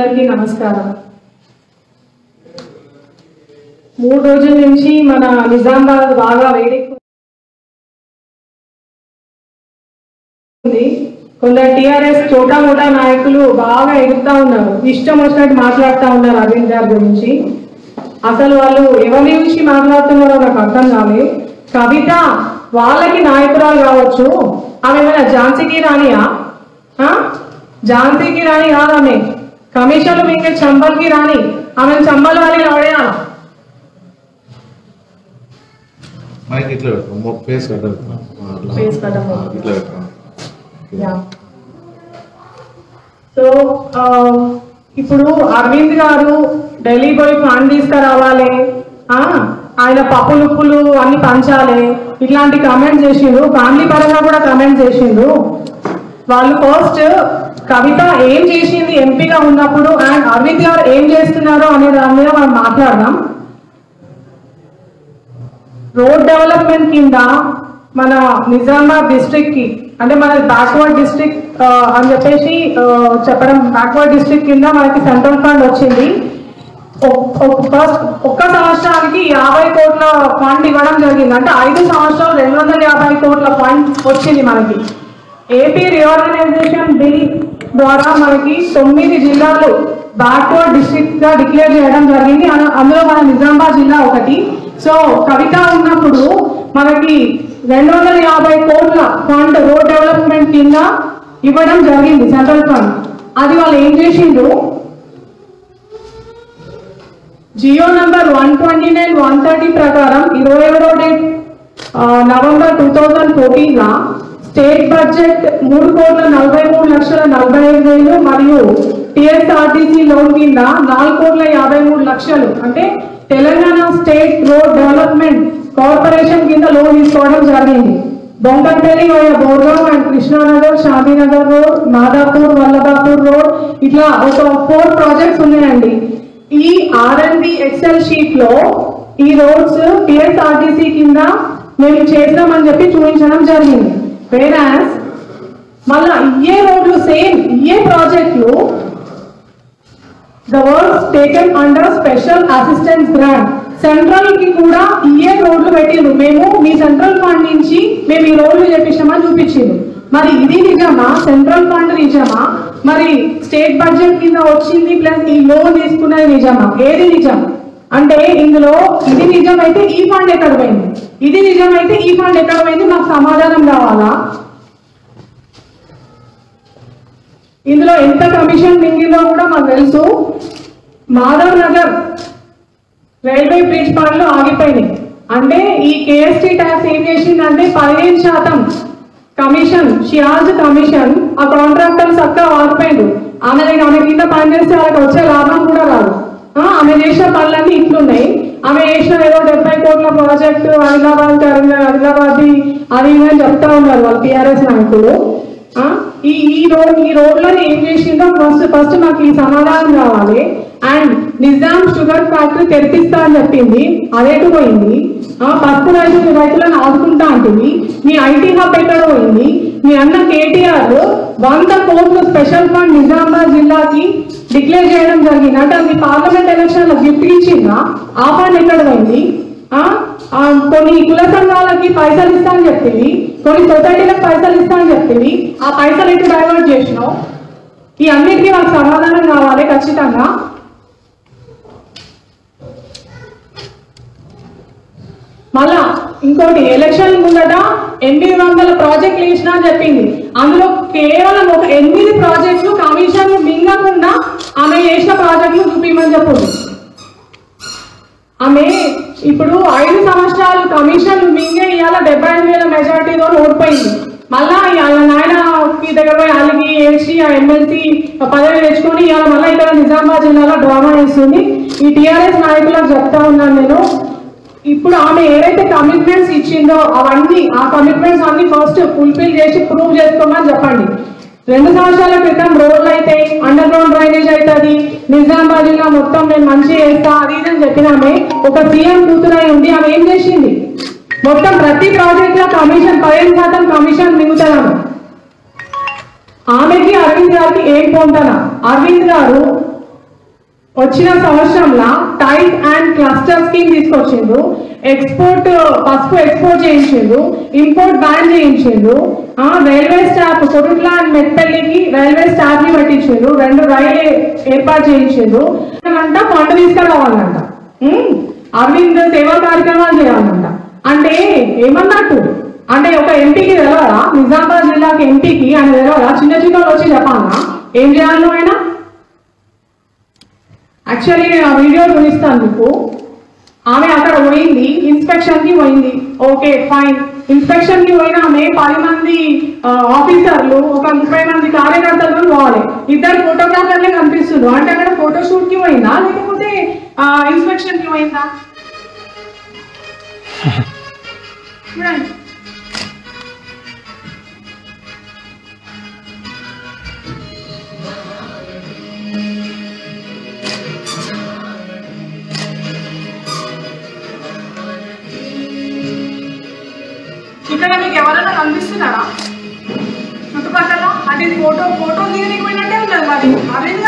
అందరికీ నమస్కారం మూడు రోజుల నుంచి మన నిజామాబాద్ బాగా వేడెక్కింది కొందరు టిఆర్ఎస్ చోటా మోటా నాయకులు బాగా ఎగురుతా ఉన్నారు ఇష్టం వచ్చినట్టు మాట్లాడుతూ ఉన్నారు అరవింద్ గారి గురించి అసలు వాళ్ళు ఎవరిని చూసి మాట్లాడుతున్నారో నాకు అర్థం కాలే కవిత వాళ్ళకి నాయకురాలు కావచ్చు ఆమె ఏమైనా ఝాన్సీకి రానియా ఆ? ఝాన్సీకి రాని కాదు ఆమె కమిషన్లు మీకు చంబల్కి రాని ఆమె చంబల్ వాళ్ళని అవడేయాలి మైక్ ఇట్లా పెట్టుకో ఫేస్ కట్టా Face కట్టకు. ఇట్లా పెట్టుకో సో ఇప్పుడు అరవింద్ గారు ఢిల్లీ పోయి ఫండ్ తీసుకురావాలి ఆ, ఆయన పప్పులు ఉప్పులు అన్ని పంచాలి ఇట్లాంటి కమెంట్స్ చేసిండ్రు ఫ్యామిలీ పరంగా కూడా కమెంట్స్ చేసిండ్రు వాళ్ళు ఫస్ట్ కవిత ఏం చేసింది ఎంపీగా ఉన్నప్పుడు అండ్ అరవింద్ గారు ఏం చేస్తున్నారు అనే దాని మీద మనం మాట్లాడదాం రోడ్ డెవలప్మెంట్ కింద మన నిజామాబాద్ డిస్ట్రిక్ట్ కి అంటే మన బ్యాక్వర్డ్ డిస్ట్రిక్ట్ అని చెప్పేసి ఆ, చెప్పడం బ్యాక్వర్డ్ డిస్ట్రిక్ట్ కింద మనకి సెంట్రల్ ఫండ్ వచ్చింది ఫస్ట్ ఒక్క సంవత్సరానికి యాభై కోట్ల ఫండ్ ఇవ్వడం జరిగింది అంటే ఐదు సంవత్సరాలు రెండు వందల యాభై కోట్ల ఫండ్ వచ్చింది మనకి ఏపీ రిఆర్గనైజేషన్ బిల్ ద్వారా మనకి తొమ్మిది జిల్లాలు బ్యాక్వర్డ్ డిస్ట్రిక్ట్ గా డిక్లేర్ చేయడం జరిగింది అన- అందులో మన నిజామాబాద్ జిల్లా ఒకటి సో కవిత ఉన్నప్పుడు మనకి రెండు వందల యాభై కోట్ల ఫండ్ రోడ్ డెవలప్మెంట్ కింద ఇవ్వడం జరిగింది సెంట్రల్ ఫండ్ అది వాళ్ళు ఏం చేసిండ్రు Jio number one twenty nine one thirty ప్రకారం ఇరవై ఒకటో డేట్ ఆ, నవంబర్ టూ థౌజండ్ ఫోర్టీన్ లా స్టేట్ బడ్జెట్ మూడు కోట్ల నలభై మూడు లక్షల నలభై ఐదు వేలు మరియు టిఎస్ఆర్టీసీ లోన్ కింద నాలుగు కోట్ల యాభై మూడు లక్షలు అంటే Telangana state road development corporation కింద లోన్ తీసుకోవడం జరిగింది Bonkampalli via Borgaon and Krishnanagar Shantinagar road Madhapur Vallabhapur road ఇట్లా ఒక ఫోర్ ప్రాజెక్ట్స్ ఉన్నాయండి ఈ ఆర్ఎన్బి ఎక్సెల్ షీట్ లో ఈ రోడ్స్ టిఎస్ఆర్టీసీ కింద మేము చేసామని చెప్పి చూపించడం జరిగింది వేరాస్ మళ్ళా ఇయే రోడ్లు సేమ్ ఇయే ప్రాజెక్టులు the works taken under special assistance grant central కి కూడా ఇయే రోడ్లు పెట్టిండ్రు మేము మీ సెంట్రల్ ఫండ్ నుంచి మేము ఈ రోడ్లు చేపించామని చూపించిండ్రు మరి ఇది నిజమా సెంట్రల్ ఫండ్ నిజమా మరి స్టేట్ బడ్జెట్ కింద వచ్చింది ప్లస్ ఈ లోన్ తీసుకున్నది నిజమా ఏది నిజం అంటే ఇందులో ఇది నిజమైతే ఈ ఫండ్ ఎక్కడ పోయింది ఇది నిజమైతే ఈ ఫండ్ ఎక్కడ పోయింది మాకు సమాధానం కావాలా ఇందులో ఎంత కమిషన్ మింగిందో కూడా మాకు తెలుసు మాధవ్ నగర్ రైల్వే బ్రిడ్జ్ పనులు ఆగిపోయినాయి అంటే ఈ కేఎస్టీ ట్యాక్స్ ఏం చేసిందంటే పదిహేను శాతం కమిషన్ షియాజ్ కమిషన్ ఆ కాంట్రాక్టర్ చక్కగా ఆగిపోయింది ఆమె దగ్గర ఆమె కింద పనిచేస్తే వాళ్ళకి వచ్చే లాభం కూడా రాదు ఆ, ఆమె చేసిన పనులన్నీ ఇట్లున్నాయి ఆమె చేసిన ఏదో డెబ్బై కోట్ల ప్రాజెక్టు ఆదిలాబాద్ కరీంనగర్ ఆదిలాబాద్ అది ఇది అని చెప్తా ఉన్నారు వాళ్ళు టిఆర్ఎస్ నాయకులు ఆ, ఈ ఈ రోడ్ ఈ రోడ్లను ఏం చేసిందో ఫస్ట్ ఫస్ట్ మాకు ఈ సమాధానం కావాలి అండ్ నిజాం షుగర్ ఫ్యాక్టరీ తెరిపిస్తా అని చెప్పింది అదేటు పోయింది ఆ పసుపు రైతు రైతులను ఆదుకుంటా అంటుంది మీ ఐటీ హబ్ ఎక్కడ పోయింది మీ అన్న కేటీఆర్ వంద కోట్లు స్పెషల్ ఫండ్ నిజామాబాద్ జిల్లాకి డిక్లేర్ చేయడం జరిగింది అంటే అది పార్లమెంట్ ఎలక్షన్ లో గిఫ్ట్ ఇచ్చిందా ఆ ఫండ్ ఎక్కడ పోయింది ఆ ఆ, కొన్ని కుల సంఘాలకి పైసలు ఇస్తా అని చెప్పింది కొన్ని సొసైటీలకు పైసలు ఇస్తా అని చెప్పింది ఆ పైసలు ఎటు డైవర్ట్ చేసినావు ఈ అన్నిటికీ మాకు సమాధానం కావాలి ఖచ్చితంగా మళ్ళా ఇంకోటి ఎలక్షన్ ముందట ఎనిమిది వందల ప్రాజెక్టులు ఇచ్చినా అని చెప్పింది అందులో కేవలం ఒక ఎనిమిది ప్రాజెక్టులు కమిషన్ మింగకుండా ఆమె చేసిన ప్రాజెక్టులు చూపించమని చెప్పింది ఆమె ఇప్పుడు ఐదు సంవత్సరాలు కమిషన్ మింగే ఇవాళ డెబ్బై ఐదు వేల మెజార్టీతో ఓడిపోయింది మళ్ళా ఇవాళ నాయనకి దగ్గర పోయి అలిగి ఏడ్చి ఆ ఎమ్మెల్సీ పదవి తెచ్చుకొని ఇవాళ మళ్ళీ ఇక్కడ నిజామాబాద్ జిల్లాలో డ్రామా వేస్తుంది ఈ టిఆర్ఎస్ నాయకులకు చెప్తా ఉన్నాను నేను ఇప్పుడు ఆమె ఏదైతే కమిట్మెంట్స్ ఇచ్చిందో అవన్నీ ఆ కమిట్మెంట్స్ అన్ని ఫస్ట్ ఫుల్ఫిల్ చేసి ప్రూవ్ చేసుకోమని చెప్పండి రెండు సంవత్సరాల క్రితం రోడ్లు అయితే అండర్ గ్రౌండ్ డ్రైనేజ్ అవుతుంది నిజామాబాద్ జిల్లా మొత్తం నేను మంచి చేస్తా అది ఇది అని చెప్పిన ఆమె ఒక సీఎం కూతురై ఉండి ఆమె ఏం చేసింది మొత్తం ప్రతి ప్రాజెక్ట్ లో కమిషన్ పదిహేను శాతం కమిషన్ మిగుతుంది ఆమె ఆమెకి అరవింద్ గారికి ఏం పొందన అరవింద్ గారు వచ్చిన సంవత్సరంలో టైట్ అండ్ క్లస్టర్ స్కీమ్ తీసుకొచ్చిండు ఎక్స్పోర్ట్ పసుపు ఎక్స్పోర్ట్ చేయించిండు ఇంపోర్ట్ బ్యాన్ చేయించిండు ఆ, రైల్వే స్టాఫ్ కొడుట్ల అండ్ మెట్పల్లికి రైల్వే స్టాఫ్ ని పెట్టించిండు రెండు రైలు ఏర్పాటు చేయించిండు అంట ఫండ్ తీసుకురావాలంట ఉమ్, అరవింద్ సేవా కార్యక్రమాలు చేయాలంట అంటే ఏమన్నట్టు అంటే ఒక ఎంపీకి తెలవరా నిజామాబాద్ జిల్లాకి ఎంపీకి ఆయన తెలవరా చిన్న చిన్న వాళ్ళు వచ్చి చెప్పాలా ఏం చేయాలి ఆయన యాక్చువల్లీ నేను ఆ వీడియో చూపిస్తాను మీకు ఆమె అక్కడ పోయింది ఇన్స్పెక్షన్ కి పోయింది ఓకే ఫైన్ ఇన్స్పెక్షన్ కి పోయిన ఆమె పది మంది ఆ, ఆఫీసర్లు ఒక ముప్పై మంది కార్యకర్తలు పోవాలి ఇద్దరు ఫోటోగ్రాఫర్లే కనిపిస్తున్నారు అంటే అక్కడ ఫోటో షూట్ కి పోయిందా లేకపోతే ఇన్స్పెక్షన్ కి పోయిందా చూడండి ఇక్కడ మీకు ఎవరైనా కనిపిస్తున్నారా చుట్టుపక్కల అంటే ఇది ఫోటో ఫోటో దిగడానికి పోయినట్టే ఉన్నది మరి అరవింద్